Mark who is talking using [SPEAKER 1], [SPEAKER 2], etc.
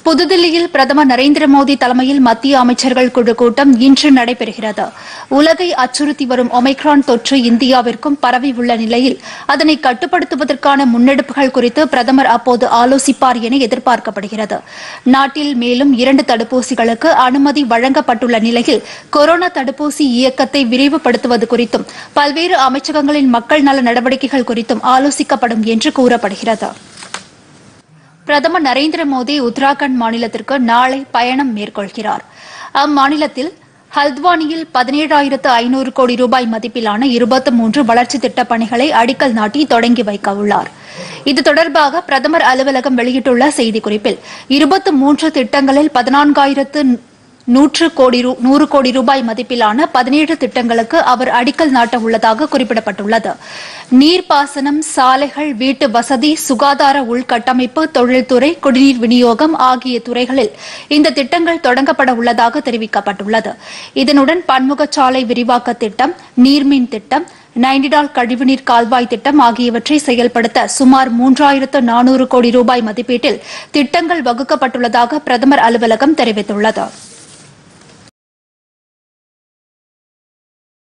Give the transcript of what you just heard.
[SPEAKER 1] புதுதில்லியில் பிரதமர் நரேந்திர மோடி தலைமையில் மத்திய அமைச்சர்கள் குழு கூட்டம் இன்று நடைபெறுகிறது உலகை அச்சுறுத்தி வரும் ஒமைக்ரான் தொற்று இந்தியாவிற்கும் பரவி உள்ள நிலையில் அதனை கட்டுப்படுத்துவதற்கான முன்னெடுப்புகள் குறித்து பிரதமர் அப்போது ஆலோசிப்பார் என எதிர்பார்க்கப்படுகிறது நாட்டில் மேலும் இரண்டு தடுப்பூசிகளுக்கு அனுமதி வழங்கப்பட்டுள்ள நிலையில் கொரோனா தடுப்பூசி இயக்கத்தை விரிவுபடுத்துவது குறித்தும் பல்வேறு அமைச்சகங்களின் மக்கள் நல நடவடிக்கைகள் குறித்தும் ஆலோசிக்கப்படும் என்று கூறப்படுகிறது பிரதமர் நரேந்திர மோடி உத்தராகண்ட் மாநிலத்திற்கு நாளை பயணம் மேற்கொள்கிறார் அம்மாநிலத்தில் ஹல்த்வானியில் பதினேழாயிரத்து ஐநூறு கோடி ரூபாய் மதிப்பிலான இருபத்தி மூன்று வளர்ச்சித் திட்டப் பணிகளை அடிக்கல் நாட்டி தொடங்கி வைக்க உள்ளார் இது தொடர்பாக பிரதமர் அலுவலகம் வெளியிட்டுள்ள செய்திக்குறிப்பில் இருபத்தி மூன்று திட்டங்களில் பதினான்காயிரத்து நூற்று கோடி ரூ- நூறு கோடி ரூபாய் மதிப்பிலான பதினேழு திட்டங்களுக்கு அவர் அடிக்கல் நாட்ட உள்ளதாக குறிப்பிடப்பட்டுள்ளது நீர்ப்பாசனம் சாலைகள் வீட்டு வசதி சுகாதார உள்கட்டமைப்பு தொழில்துறை குடிநீர் விநியோகம் ஆகிய துறைகளில் இந்த திட்டங்கள் தொடங்கப்பட உள்ளதாக தெரிவிக்கப்பட்டுள்ளது இதனுடன் பன்முகச்சாலை விரிவாக்க திட்டம் நீர்மின் திட்டம் நைனிடால் கழிவுநீர் கால்வாய் திட்டம் ஆகியவற்றை செயல்படுத்த சுமார் மூன்றாயிரத்து நானூறு கோடி ரூபாய் மதிப்பீட்டில் திட்டங்கள் வகுக்கப்பட்டுள்ளதாக பிரதமர் அலுவலகம் தெரிவித்துள்ளது